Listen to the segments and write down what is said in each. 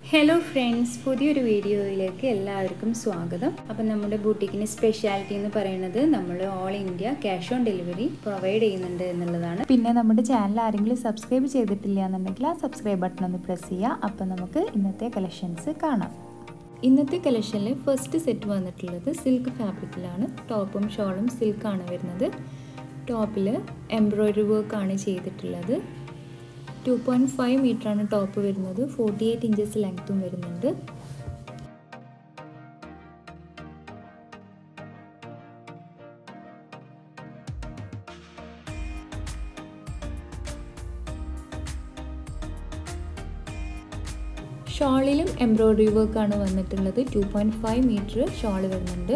hello friends പുതിയൊരു വീഡിയോയിലേക്ക് എല്ലാവർക്കും സ്വാഗതം അപ്പം നമ്മുടെ ബൂട്ടിക്കിന് സ്പെഷ്യാലിറ്റി എന്ന് പറയുന്നത് നമ്മൾ all India cash on delivery provide ചെയ്യുന്നുണ്ട് എന്നുള്ളതാണ് പിന്നെ നമ്മുടെ ചാനൽ ആരെങ്കിലും സബ്സ്ക്രൈബ് ചെയ്തിട്ടില്ല എന്നുണ്ടെങ്കിൽ ആ സബ്സ്ക്രൈബ് ബട്ടൺ ഒന്ന് പ്രസ് ചെയ്യുക അപ്പം നമുക്ക് ഇന്നത്തെ കളക്ഷൻസ് കാണാം ഇന്നത്തെ കളക്ഷനിൽ ഫസ്റ്റ് സെറ്റ് വന്നിട്ടുള്ളത് സിൽക്ക് ഫാബ്രിക്കിലാണ് ടോപ്പും ഷോളും സിൽക്കാണ് വരുന്നത് ടോപ്പിൽ എംബ്രോയ്ഡറി വർക്കാണ് ചെയ്തിട്ടുള്ളത് ടു പോയിൻറ്റ് ഫൈവ് മീറ്ററാണ് ടോപ്പ് വരുന്നത് ഫോർട്ടി എയ്റ്റ് ഇഞ്ചസ് ലെങ്ത്തും വരുന്നുണ്ട് ഷോളിലും എംബ്രോയ്ഡറി വർക്കാണ് വന്നിട്ടുള്ളത് two point five metre shawl വരുന്നുണ്ട്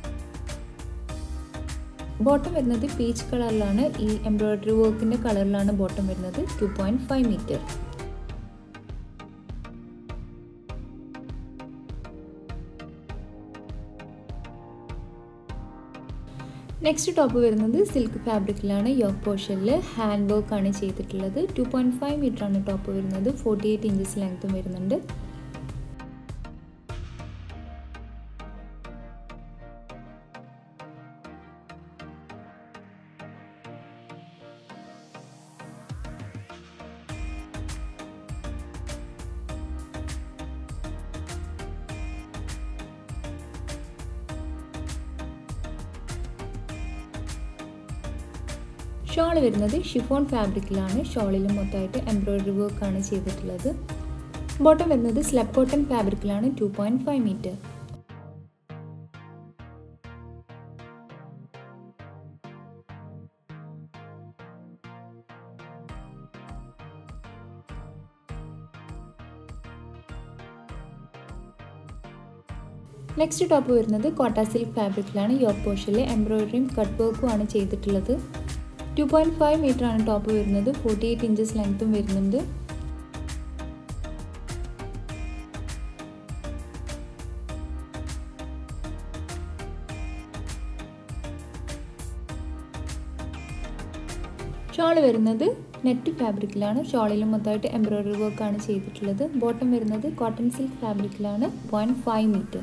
ബോട്ടം വരുന്നത് പീച്ച് കളറിലാണ് ഈ എംബ്രോയ്ഡറി വർക്കിൻ്റെ കളറിലാണ് ബോട്ടം വരുന്നത് two point five metre next top വരുന്നത് സിൽക്ക് ഫാബ്രിക്കിലാണ് യോക്ക് പോർഷനിൽ ഹാൻഡ് വർക്ക് ആണ് ചെയ്തിട്ടുള്ളത് ടു പോയിൻറ്റ് ഫൈവ് മീറ്റർ ആണ് ടോപ്പ് വരുന്നത് ഫോർട്ടി എയ്റ്റ് ഇഞ്ചസ് ലെങ്ത്തും വരുന്നുണ്ട് ഷോൾ വരുന്നത് ഷിഫോൺ ഫാബ്രിക്കിലാണ് ഷോളിലും മൊത്തമായിട്ട് എംബ്രോയ്ഡറി വർക്കാണ് ചെയ്തിട്ടുള്ളത് ബോട്ടം വരുന്നത് സ്ലബ് കോട്ടൺ ഫാബ്രിക്കിലാണ് two point five metre next top വരുന്നത് കോട്ട സിൽക്ക് ഫാബ്രിക്കിലാണ് യോക്ക് പോർഷനിൽ എംബ്രോയ്ഡറിയും കട്ട് വർക്കും ആണ് ചെയ്തിട്ടുള്ളത് ടു പോയിൻറ്റ് ഫൈവ് മീറ്റർ ആണ് ടോപ്പ് വരുന്നത് ഫോർട്ടി എയ്റ്റ് ഇഞ്ചസ് ലെങ്ത്തും വരുന്നുണ്ട് ഷോൾ വരുന്നത് നെറ്റ് ഫാബ്രിക്കിലാണ് ഷോളിലും മൊത്തമായിട്ട് എംബ്രോയ്ഡറി വർക്കാണ് ചെയ്തിട്ടുള്ളത് ബോട്ടം വരുന്നത് കോട്ടൺ സിൽക്ക് ഫാബ്രിക്കിലാണ് point five metre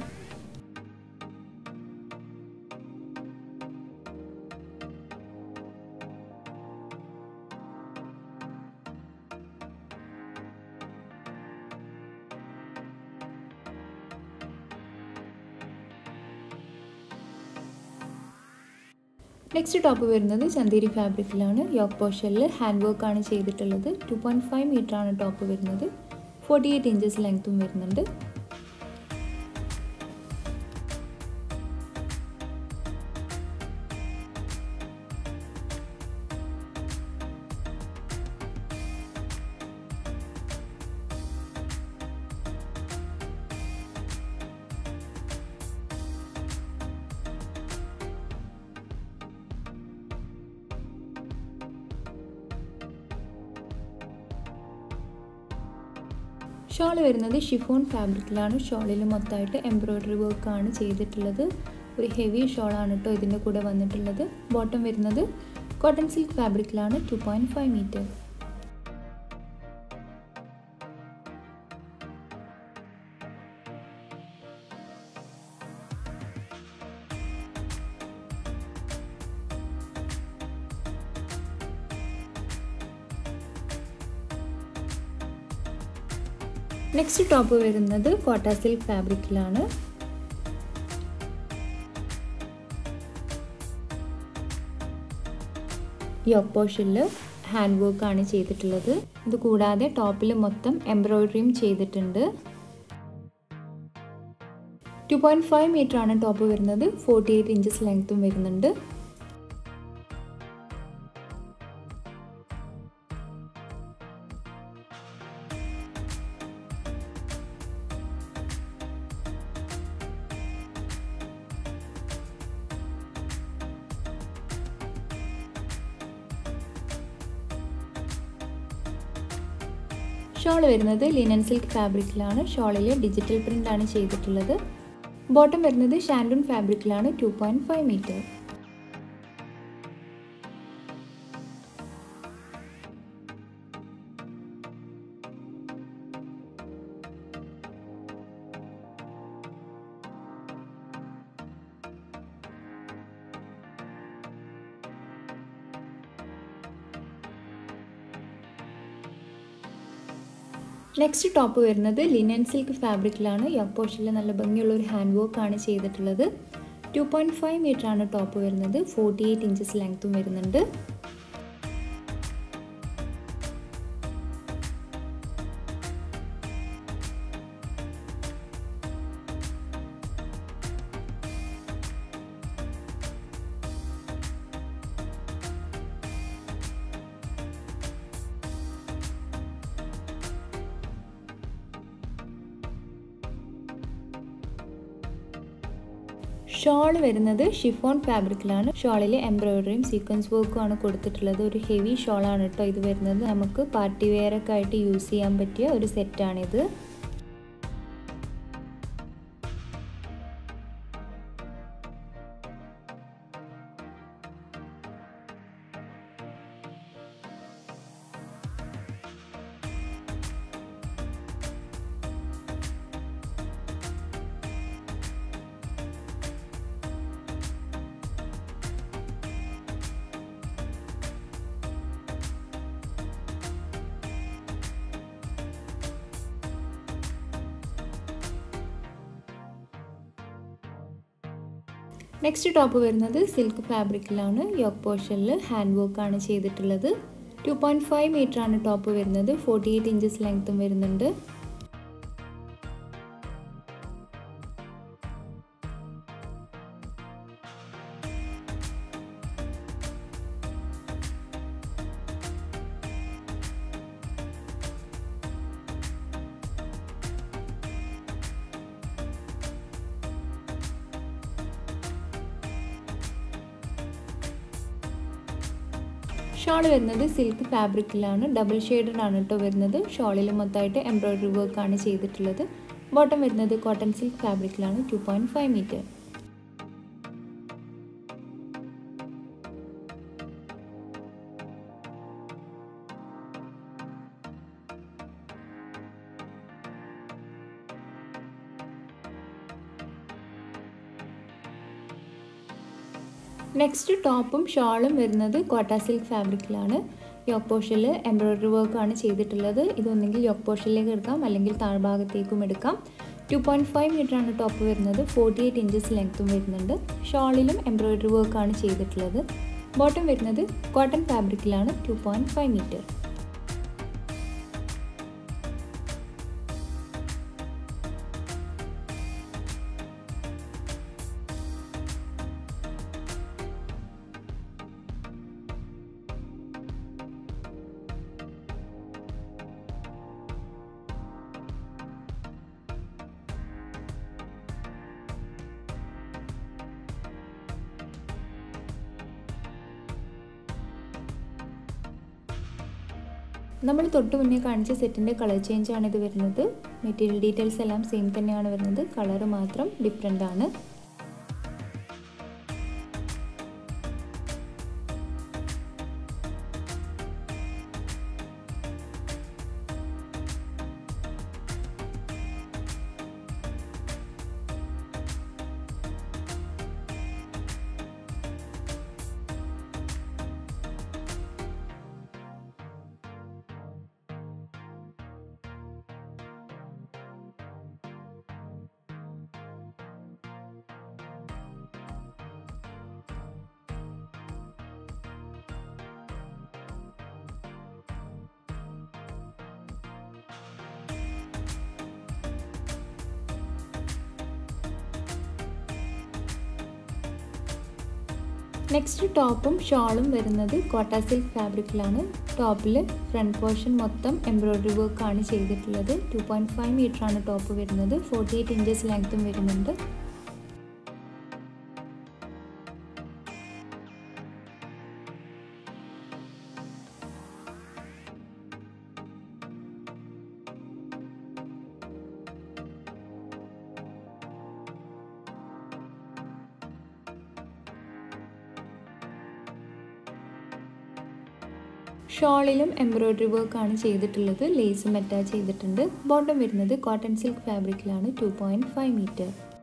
next top വരുന്നത് ചന്തേരി ഫാബ്രിക്കിലാണ് യോക്ക് പോർഷനിൽ ഹാൻഡ് വർക്ക് ആണ് ചെയ്തിട്ടുള്ളത് ടു പോയിൻറ്റ് ഫൈവ് മീറ്റർ ആണ് ടോപ്പ് വരുന്നത് ഫോർട്ടി എയ്റ്റ് ഇഞ്ചസ് ലെങ്ത്തും വരുന്നുണ്ട് ഷോൾ വരുന്നത് ഷിഫോൺ ഫാബ്രിക്കിലാണ് ഷോളിൽ മൊത്തമായിട്ട് എംബ്രോയ്ഡറി വർക്കാണ് ചെയ്തിട്ടുള്ളത് ഒരു ഹെവി ഷോളാണ് കേട്ടോ ഇതിൻ്റെ കൂടെ വന്നിട്ടുള്ളത് ബോട്ടം വരുന്നത് കോട്ടൺ സിൽക്ക് ഫാബ്രിക്കിലാണ് two point five metre next top വരുന്നത് കോട്ട സിൽക്ക് ഫാബ്രിക്കിലാണ് യോക്ക് പോർഷനിൽ ഹാൻഡ് വർക്ക് ആണ് ചെയ്തിട്ടുള്ളത് ഇത് കൂടാതെ ടോപ്പിൽ മൊത്തം എംബ്രോയ്ഡറിയും ചെയ്തിട്ടുണ്ട് ടു പോയിൻറ്റ് ഫൈവ് മീറ്റർ ആണ് ടോപ്പ് വരുന്നത് ഫോർട്ടി എയ്റ്റ് ഇഞ്ചസ് ലെങ്ത്തും വരുന്നുണ്ട് ഷോൾ വരുന്നത് ലിനൻ സിൽക്ക് ഫാബ്രിക്കിലാണ് ഷോളിൽ ഡിജിറ്റൽ പ്രിൻ്റ് ആണ് ചെയ്തിട്ടുള്ളത് ബോട്ടം വരുന്നത് ഷാൻഡൂൺ ഫാബ്രിക്കിലാണ് two point five metre next top വരുന്നത് ലിനൻ സിൽക്ക് ഫാബ്രിക്കിലാണ് യോക്ക് പോർഷനിൽ നല്ല ഭംഗിയുള്ള ഒരു ഹാൻഡ് വർക്ക് ആണ് ചെയ്തിട്ടുള്ളത് ടു പോയിൻറ്റ് ഫൈവ് മീറ്റർ ആണ് ടോപ്പ് വരുന്നത് ഫോർട്ടി എയ്റ്റ് ഇഞ്ചസ് ലെങ്ത്തും വരുന്നുണ്ട് ഷോൾ വരുന്നത് ഷിഫോൺ ഫാബ്രിക്കിലാണ് ഷോളിൽ എംബ്രോയിഡറിയും സീക്വൻസ് വർക്കും ആണ് കൊടുത്തിട്ടുള്ളത് ഒരു ഹെവി ഷോളാണ് കേട്ടോ ഇത് വരുന്നത് നമുക്ക് പാർട്ടി വെയർ ഒക്കെ ആയിട്ട് യൂസ് ചെയ്യാൻ പറ്റിയ ഒരു സെറ്റാണിത് നെക്സ്റ്റ് ടോപ്പ് വരുന്നത് സിൽക്ക് ഫാബ്രിക്കിലാണ് യോക്ക് പോർഷനിൽ ഹാൻഡ് വർക്കാണ് ചെയ്തിട്ടുള്ളത് ടു പോയിൻറ്റ് ഫൈവ് മീറ്റർ ആണ് ടോപ്പ് വരുന്നത് ഫോർട്ടി എയ്റ്റ് ഇഞ്ചസ് ലെങ്ത്തും വരുന്നുണ്ട് ഷോൾ വരുന്നത് സിൽക്ക് ഫാബ്രിക്കിലാണ് ഡബിൾ ഷെയ്ഡഡ് ആണ് കേട്ടോ വരുന്നത് ഷോളിൽ മൊത്തമായിട്ട് എംബ്രോയിഡറി വർക്ക് ആണ് ചെയ്തിട്ടുള്ളത് ബോട്ടം വരുന്നത് കോട്ടൺ സിൽക്ക് ഫാബ്രിക്കിലാണ് two point five metre next ടോപ്പും ഷോളും വരുന്നത് കോട്ട സിൽക്ക് ഫാബ്രിക്കിലാണ് യോക്ക് പോർഷനിൽ എംബ്രോയിഡറി വർക്കാണ് ചെയ്തിട്ടുള്ളത് ഇതൊന്നെങ്കിൽ യോക്ക് പോർഷനിലേക്ക് എടുക്കാം അല്ലെങ്കിൽ താഴ്ഭാഗത്തേക്കും എടുക്കാം ടു പോയിൻറ്റ് ഫൈവ് മീറ്റർ ആണ് ടോപ്പ് വരുന്നത് ഫോർട്ടി എയ്റ്റ് ഇഞ്ചസ് ലെങ്ത്തും വരുന്നുണ്ട് ഷോളിലും എംബ്രോയിഡറി വർക്കാണ് ചെയ്തിട്ടുള്ളത് ബോട്ടം വരുന്നത് കോട്ടൺ ഫാബ്രിക്കിലാണ് ടു പോയിൻറ്റ് ഫൈവ് മീറ്റർ നമ്മൾ തൊട്ട് മുന്നേ കാണിച്ച സെറ്റിൻ്റെ കളർ ചേഞ്ച് ആണ് ഇത് വരുന്നത് മെറ്റീരിയൽ ഡീറ്റെയിൽസ് എല്ലാം സെയിം തന്നെയാണ് വരുന്നത് കളർ മാത്രം ഡിഫറെൻ്റ് ആണ് നെക്സ്റ്റ് ടോപ്പും ഷോളും വരുന്നത് കോട്ട സിൽക്ക് ഫാബ്രിക്കിലാണ് ടോപ്പിൽ ഫ്രണ്ട് പോർഷൻ മൊത്തം എംബ്രോയ്ഡറി വർക്ക് ആണ് ചെയ്തിട്ടുള്ളത് ടു പോയിൻറ്റ് ഫൈവ് മീറ്റർ ആണ് ടോപ്പ് വരുന്നത് ഫോർട്ടി എയ്റ്റ് ഇഞ്ചസ് ലെങ്ത്തും വരുന്നുണ്ട് ഷോളിലും എംബ്രോയ്ഡറി വർക്ക് ആണ് ചെയ്തിട്ടുള്ളത് ലേസും അറ്റാച്ച് ചെയ്തിട്ടുണ്ട് ബോട്ടം വരുന്നത് കോട്ടൺ സിൽക്ക് ഫാബ്രിക്കിലാണ് ടു പോയിൻറ്റ് ഫൈവ് മീറ്റർ